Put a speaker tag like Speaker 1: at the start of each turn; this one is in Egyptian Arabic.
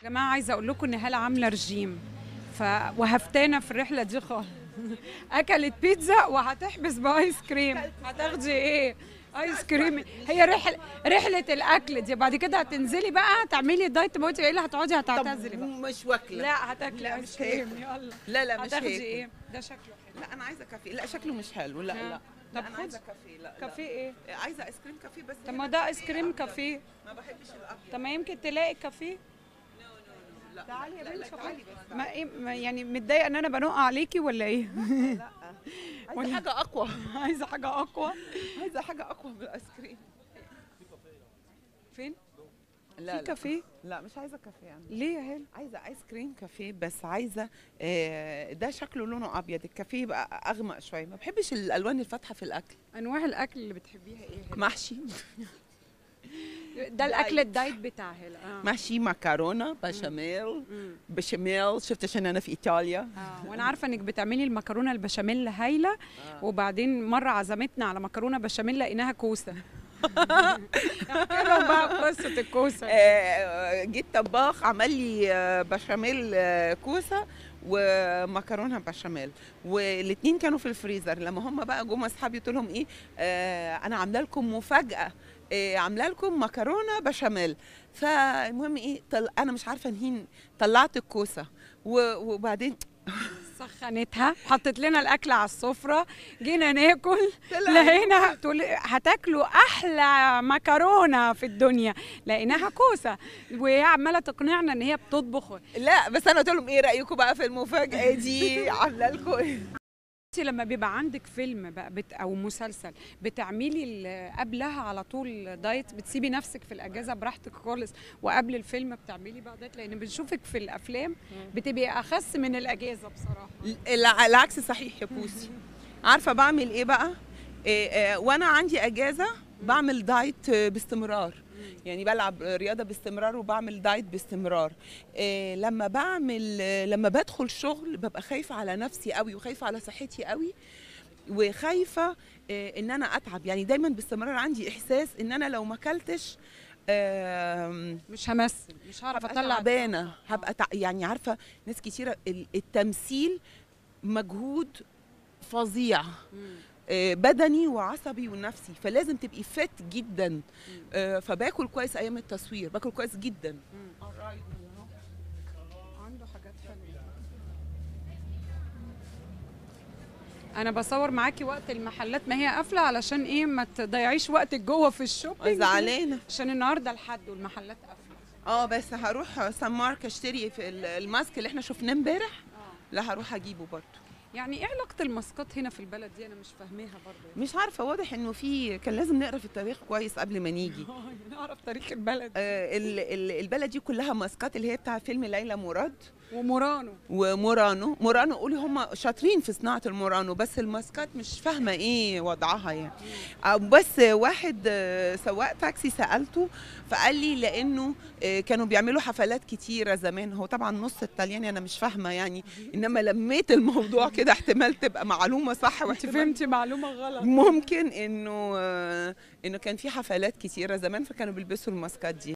Speaker 1: يا جماعه عايزه اقول لكم ان هاله عامله رجيم ف وهفتانه في الرحله دي خالص اكلت بيتزا وهتحبس بايس كريم هتاخدي ايه ايس كريم هي رحله رحله الاكل دي بعد كده هتنزلي بقى تعملي دايت موتي ايه اللي هتقعدي هتعتذري بقى
Speaker 2: مش واكله
Speaker 1: لا هتاكلي
Speaker 2: لا،
Speaker 1: ايس
Speaker 2: مش هيك.
Speaker 1: كريم يلا
Speaker 2: لا لا مش
Speaker 1: هتاخدي
Speaker 2: هيك
Speaker 1: ايه ده شكله حلو
Speaker 2: لا انا عايزه كافيه لا شكله مش حلو لا
Speaker 1: آه.
Speaker 2: لا
Speaker 1: طب
Speaker 2: لا انا
Speaker 1: خد.
Speaker 2: عايزه كافيه لا لا.
Speaker 1: كافيه ايه
Speaker 2: عايزه ايس كريم كافيه بس
Speaker 1: طب
Speaker 2: هنا
Speaker 1: ما ده ايس كريم
Speaker 2: أبيض.
Speaker 1: كافيه
Speaker 2: ما بحبش الابيض
Speaker 1: طب ما يمكن تلاقي كافيه
Speaker 2: لا
Speaker 1: تعالي يا
Speaker 2: لا،
Speaker 1: بنت
Speaker 2: لا،
Speaker 1: شوفي.
Speaker 2: تعالي بس
Speaker 1: ما ايه ما يعني متضايقه ان انا بنق عليكي ولا ايه
Speaker 2: لا
Speaker 1: ولا-
Speaker 2: عايزه حاجه اقوى
Speaker 1: عايزه حاجه اقوى
Speaker 2: عايزه حاجه اقوى من الايس كريم
Speaker 1: فين
Speaker 2: لا
Speaker 1: في
Speaker 2: لا.
Speaker 1: كافيه
Speaker 2: لا مش عايزه كافيه يعني
Speaker 1: ليه يا هلا
Speaker 2: عايزه ايس كريم كافيه بس عايزه آه، ده شكله لونه ابيض الكافيه يبقى اغمق شويه ما بحبش الالوان الفاتحه في الاكل
Speaker 1: انواع الاكل اللي بتحبيها ايه هلا؟
Speaker 2: محشي
Speaker 1: ده الاكل الدايت بتاع هلا اه
Speaker 2: محشي مكرونه بشاميل
Speaker 1: مم.
Speaker 2: بشاميل شفت عشان انا في ايطاليا
Speaker 1: اه وانا عارفه انك بتعملي المكرونه البشاميل هايله وبعدين مره عزمتنا على مكرونه بشاميل لقيناها كوسه احكي لهم بقى قصه الكوسه
Speaker 2: آه، جيت طباخ عمل لي آه، بشاميل آه، كوسه ومكرونه بشاميل والاثنين كانوا في الفريزر لما هم بقى جم اصحابي قلت لهم ايه آه انا عامله لكم مفاجاه آه عامله لكم مكرونه بشاميل فالمهم ايه طل... انا مش عارفه انهين طلعت الكوسه و- وبعدين
Speaker 1: سخنتها حطت لنا الاكل على السفره جينا ناكل
Speaker 2: طلع
Speaker 1: لقينا تقول هتاكلوا احلى مكرونه في الدنيا لقيناها كوسه وهي عماله تقنعنا ان هي بتطبخ
Speaker 2: لا بس انا قلت لهم ايه رايكم بقى في المفاجاه دي عامله لكم ايه
Speaker 1: انت لما بيبقى عندك فيلم بقى بت او مسلسل بتعملي ال- قبلها على طول دايت بتسيبي نفسك في الاجازه براحتك خالص وقبل الفيلم بتعملي بقى دايت لان بنشوفك في الافلام بتبقي اخس من الاجازه بصراحه
Speaker 2: الع- العكس صحيح يا بوسي عارفه بعمل ايه بقى إيه إيه وانا عندي اجازه بعمل دايت آه، باستمرار يعني بلعب رياضه باستمرار وبعمل دايت باستمرار إيه لما بعمل آه، لما بدخل شغل ببقى خايفه على نفسي قوي وخايفه على صحتي قوي وخايفه إيه ان انا اتعب يعني دايما باستمرار عندي احساس ان انا لو ما اكلتش آم،
Speaker 1: مش همثل مش هعرف
Speaker 2: هبقى
Speaker 1: اطلع
Speaker 2: تعبانه هبقى تع... يعني عارفه ناس كتيره ال- التمثيل مجهود فظيع
Speaker 1: مم.
Speaker 2: آه، بدني وعصبي ونفسي فلازم تبقي فت جدا آه، فباكل كويس ايام التصوير باكل كويس جدا
Speaker 1: عنده حاجات حلوه انا بصور معاكي وقت المحلات ما هي قافله علشان ايه ما تضيعيش وقتك جوه في الشوبينج
Speaker 2: زعلانه
Speaker 1: عشان النهارده الحد والمحلات قافله
Speaker 2: اه بس هروح سان مارك اشتري في ال- الماسك اللي احنا شفناه امبارح لا هروح اجيبه برضه
Speaker 1: يعني ايه علاقه الماسكات هنا في البلد دي انا مش فاهماها برضه
Speaker 2: مش عارفه واضح انه في كان لازم نقرا في التاريخ كويس قبل ما نيجي
Speaker 1: نعرف تاريخ البلد
Speaker 2: آه، ال- ال- البلد دي كلها ماسكات اللي هي بتاع فيلم ليلى مراد
Speaker 1: ومورانو
Speaker 2: ومورانو مورانو قولي هم شاطرين في صناعه المورانو بس الماسكات مش فاهمه ايه وضعها يعني أو بس واحد آه، سواق تاكسي سالته فقال لي لانه آه، كانوا بيعملوا حفلات كتيره زمان هو طبعا نص الطلياني انا مش فاهمه يعني انما لميت الموضوع كده احتمال تبقى معلومه صح
Speaker 1: انت
Speaker 2: واحتمال
Speaker 1: فهمتي معلومه غلط
Speaker 2: ممكن انه آه، انه كان في حفلات كتيره زمان فكانوا بيلبسوا الماسكات دي